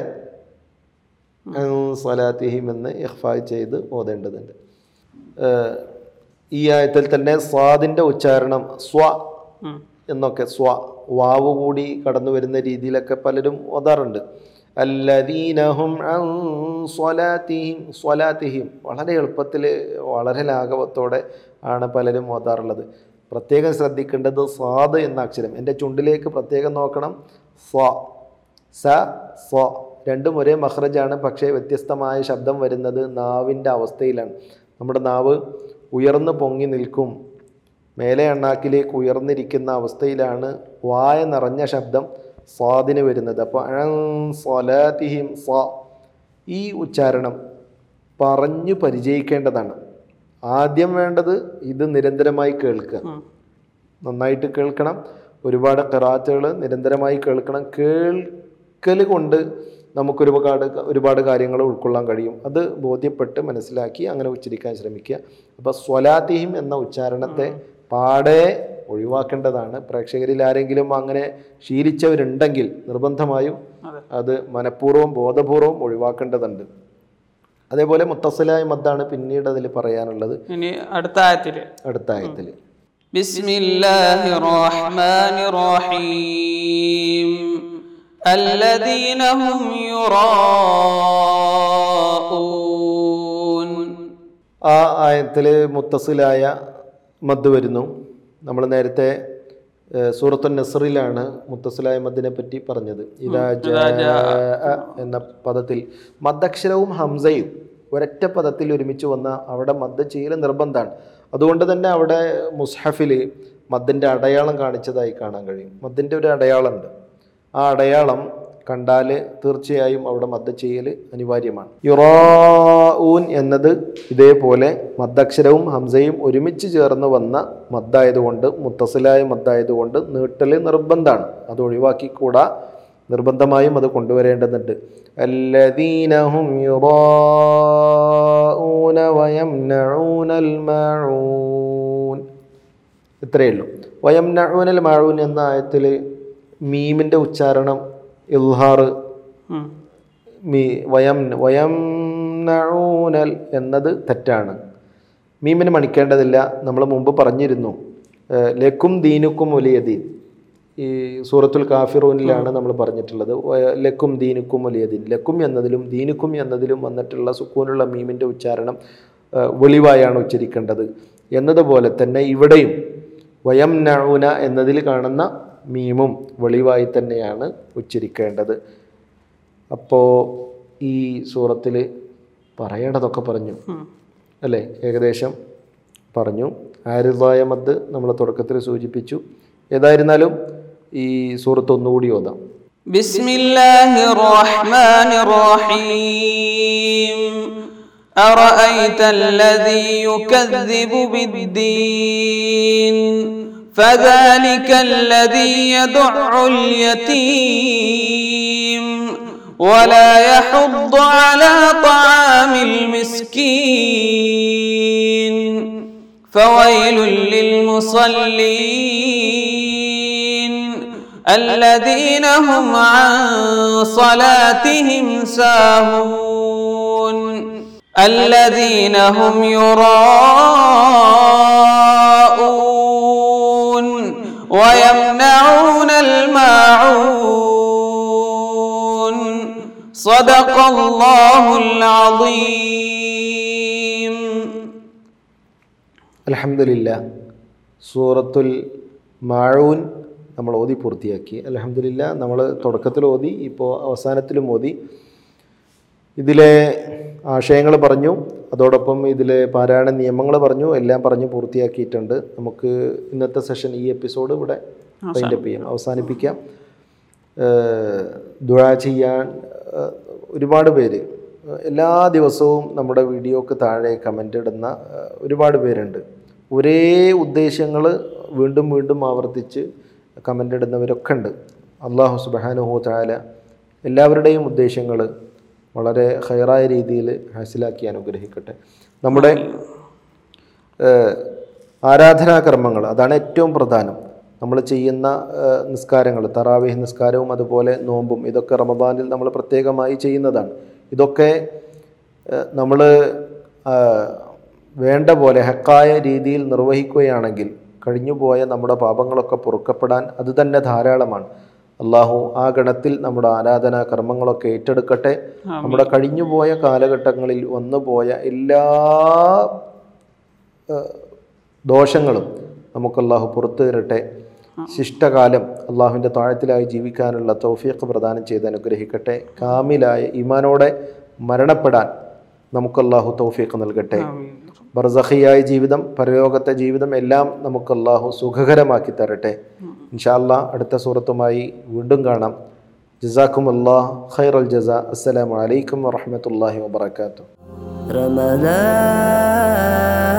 Speaker 2: സ്വലാത്തിഹിം എന്ന് ഇഖ്ഫായ് ചെയ്ത് ഓതേണ്ടതുണ്ട് ഏഹ് ഈ ആയത്തിൽ തന്നെ സ്വാദിൻ്റെ ഉച്ചാരണം സ്വ
Speaker 3: ഉം.
Speaker 2: എന്നൊക്കെ സ്വ വാവ് കൂടി കടന്നു വരുന്ന രീതിയിലൊക്കെ പലരും ഓതാറുണ്ട് അല്ലദീനഹും അൻ സ്വലാത്തിഹിം സ്വലാത്തിഹിം വളരെ എളുപ്പത്തിൽ വളരെ ലാഘവത്തോടെ ആണ് പലരും ഓതാറുള്ളത് പ്രത്യേകം ശ്രദ്ധിക്കേണ്ടത് സ്വാദ് എന്ന അക്ഷരം എൻ്റെ ചുണ്ടിലേക്ക് പ്രത്യേകം നോക്കണം സ്വ സ സ്വ രണ്ടും ഒരേ മഹ്റജാണ് പക്ഷേ വ്യത്യസ്തമായ ശബ്ദം വരുന്നത് നാവിൻ്റെ അവസ്ഥയിലാണ് നമ്മുടെ നാവ് ഉയർന്നു പൊങ്ങി നിൽക്കും മേലെ അണ്ണാക്കിലേക്ക് ഉയർന്നിരിക്കുന്ന അവസ്ഥയിലാണ് വായ നിറഞ്ഞ ശബ്ദം സ്വാദിന് വരുന്നത് അപ്പോൾ സ്വലാത്തിഹിം സ്വാ ഈ ഉച്ചാരണം പറഞ്ഞു പരിചയിക്കേണ്ടതാണ് ആദ്യം വേണ്ടത് ഇത് നിരന്തരമായി കേൾക്കുക
Speaker 3: ഉം.
Speaker 2: നന്നായിട്ട് കേൾക്കണം ഒരുപാട് കറാത്തുകൾ നിരന്തരമായി കേൾക്കണം കേൾക്കൽ കൊണ്ട് നമുക്ക് ഒരുപാട് ഒരുപാട് കാര്യങ്ങൾ ഉൾക്കൊള്ളാൻ കഴിയും അത് ബോധ്യപ്പെട്ട് മനസ്സിലാക്കി അങ്ങനെ ഉച്ചരിക്കാൻ ശ്രമിക്കുക അപ്പോൾ സ്വലാത്തിഹിം എന്ന ഉച്ചാരണത്തെ പാടെ ഒഴിവാക്കേണ്ടതാണ് പ്രേക്ഷകരിൽ ആരെങ്കിലും അങ്ങനെ ശീലിച്ചവരുണ്ടെങ്കിൽ നിർബന്ധമായും
Speaker 3: അതെ
Speaker 2: അത് മനഃപൂർവ്വം ബോധപൂർവം ഒഴിവാക്കേണ്ടതുണ്ട് അതേപോലെ മുത്തസലായ മദ്ദാണ് പിന്നീട് അതിൽ പറയാനുള്ളത്
Speaker 3: ഇനി അടുത്ത ആയത്തില്
Speaker 2: അടുത്ത ആയത്തിൽ
Speaker 3: بسم الله الرحمن الرحيم الذين هم يراءون
Speaker 2: ആ ആയത്തിൽ മുത്തസിലായ മദ് വരുന്നു നമ്മൾ നേരത്തെ ഏഹ്, സൂറത്തു നസറിലാണ് മുത്തസിലായ മദ്ദിനെ പറ്റി പറഞ്ഞത് ഇതാ ജാഅ എന്ന പദത്തിൽ മദ്ദക്ഷരവും ഹംസയും ഒരൊറ്റ പദത്തിൽ ഒരുമിച്ച് വന്ന അവിടെ മദ് ചെയ്യൽ നിർബന്ധമാണ് അതുകൊണ്ട് തന്നെ അവിടെ മുസ്ഹഫിൽ മദ്ദിൻ്റെ അടയാളം കാണിച്ചതായി കാണാൻ കഴിയും മദ്ദിൻ്റെ ഒരു അടയാളമുണ്ട് ആ അടയാളം കണ്ടാൽ തീർച്ചയായും അവിടെ മദ്ദ ചെയ്യൽ അനിവാര്യമാണ് യുറാഊൻ എന്നത് ഇതേപോലെ മദ്ദക്ഷരവും ഹംസയും ഒരുമിച്ച് ചേർന്ന് വന്ന മദ്ദായതുകൊണ്ട് മുത്തസിലായ മദ്ദായതുകൊണ്ട് നീട്ടൽ നിർബന്ധമാണ് അത് ഒഴിവാക്കിക്കൂടാ നിർബന്ധമായും അത് കൊണ്ടുവരേണ്ടതുണ്ട് അല്ലദീനഹും യുറാഊന വയംനഊനൽ മഊൻ ഇത്രയേ ഉള്ളൂ വയംനഊനൽ മഊൻ എന്ന ആയത്തിൽ മീമിൻ്റെ ഉച്ചാരണം ഇൽഹാർ
Speaker 3: ഉം.
Speaker 2: മീ വയം വയം നഊനൽ എന്നത് തെറ്റാണ് മീമിന് മണിക്കേണ്ടതില്ല നമ്മൾ മുമ്പ് പറഞ്ഞിരുന്നു ഏഹ് ലക്കും ദീനുക്കും വലിയ ദീൻ ഈ സൂറത്തുൽ കാഫിറൂനിലാണ് നമ്മൾ പറഞ്ഞിട്ടുള്ളത് വ- ലക്കും ദീനുക്കും വലിയ ദീൻ ലക്കും എന്നതിലും ദീനുക്കും എന്നതിലും വന്നിട്ടുള്ള സുക്കൂനുള്ള മീമിൻ്റെ ഉച്ചാരണം ഏഹ് വെളിവായാണ് ഉച്ചരിക്കേണ്ടത് എന്നതുപോലെ തന്നെ ഇവിടെയും വയം നഊന എന്നതിൽ കാണുന്ന മീമും വെളിവായി തന്നെയാണ് ഉച്ചരിക്കേണ്ടത് അപ്പോൾ ഈ സൂറത്തിൽ പറയേണ്ടതൊക്കെ പറഞ്ഞു
Speaker 3: ഉം.
Speaker 2: അല്ലേ ഏകദേശം പറഞ്ഞു ആരുതായ മദ് നമ്മൾ തുടക്കത്തിൽ സൂചിപ്പിച്ചു ഏതായിരുന്നാലും ഈ സൂറത്ത് ഒന്നുകൂടി ഓതാം
Speaker 3: بسم الله الرحمن الرحيم أرأيت الذي يكذب بالدين فذلك الذي يدع اليتيم ولا يحض على طعام المسكين فويل للمصلين الذين هم عن صلاتهم ساهون الذين هم يراءون ويمنعون الماعون صدق الله العظيم
Speaker 2: അലഹമില്ല സൂറത്തുൽ മാഴൂൻ നമ്മൾ ഓതി പൂർത്തിയാക്കി അലഹമില്ല നമ്മൾ തുടക്കത്തിൽ ഓതി ഇപ്പോൾ അവസാനത്തിലും ഓതി ഇതിലെ ആശയങ്ങൾ പറഞ്ഞു അതോടൊപ്പം ഇതിലെ പാരായണ നിയമങ്ങൾ പറഞ്ഞു എല്ലാം പറഞ്ഞ് പൂർത്തിയാക്കിയിട്ടുണ്ട് നമുക്ക് ഇന്നത്തെ സെഷൻ ഈ എപ്പിസോഡ് ഇവിടെ വൈൻഡപ്പ് ചെയ്യാം അവസാനിപ്പിക്കാം ഏഹ് ദുആ ചെയ്യാൻ ഏഹ് ഒരുപാട് പേര് ഏഹ് എല്ലാ ദിവസവും നമ്മുടെ വീഡിയോക്ക് താഴെ കമൻ്റ് ഇടുന്ന ഏഹ് ഒരുപാട് പേരുണ്ട് ഒരേ ഉദ്ദേശങ്ങൾ വീണ്ടും വീണ്ടും ആവർത്തിച്ച് കമൻ്റ് ഇടുന്നവരൊക്കെ ഉണ്ട് അള്ളാഹു സുബാനുഹു താല എല്ലാവരുടെയും ഉദ്ദേശങ്ങൾ വളരെ ഹൈറായ രീതിയിൽ ഹാസിലാക്കി അനുഗ്രഹിക്കട്ടെ നമ്മുടെ ഏഹ് ആരാധനാകർമ്മങ്ങൾ അതാണ് ഏറ്റവും പ്രധാനം നമ്മൾ ചെയ്യുന്ന ഏഹ് നിസ്കാരങ്ങൾ തറാവിഹ് നിസ്കാരവും അതുപോലെ നോമ്പും ഇതൊക്കെ റമദാനിൽ നമ്മൾ പ്രത്യേകമായി ചെയ്യുന്നതാണ് ഇതൊക്കെ നമ്മൾ വേണ്ട പോലെ ഹക്കായ രീതിയിൽ നിർവഹിക്കുകയാണെങ്കിൽ കഴിഞ്ഞുപോയ നമ്മുടെ പാപങ്ങളൊക്കെ പൊറുക്കപ്പെടാൻ അത് തന്നെ ധാരാളമാണ് അള്ളാഹു ആ ഗണത്തിൽ നമ്മുടെ ആരാധനാ കർമ്മങ്ങളൊക്കെ ഏറ്റെടുക്കട്ടെ നമ്മുടെ കഴിഞ്ഞുപോയ കാലഘട്ടങ്ങളിൽ വന്നുപോയ എല്ലാ ഏഹ് ദോഷങ്ങളും നമുക്ക് അള്ളാഹു പുറത്തു തരട്ടെ ശിഷ്ടകാലം അള്ളാഹുവിൻ്റെ താഴത്തിലായി ജീവിക്കാനുള്ള തൗഫീഖ് പ്രദാനം ചെയ്ത് അനുഗ്രഹിക്കട്ടെ കാമിലായ ഈമാനോടെ മരണപ്പെടാൻ നമുക്ക് അള്ളാഹു തൗഫീഖ് നൽകട്ടെ ബർസഖിയായ ജീവിതം പരലോകത്തെ ജീവിതം എല്ലാം നമുക്ക് അള്ളാഹു സുഖകരമാക്കി തരട്ടെ ഇൻഷാല്ലാ അടുത്ത സൂറത്തുമായി വീണ്ടും കാണാം ജസാക്കും അള്ളാഹ് ഖൈറൽ ജസ അസ്സലാമു അലൈക്കും വറഹ്മത്തുള്ളാഹി വബറകാതുഹു
Speaker 1: رمضان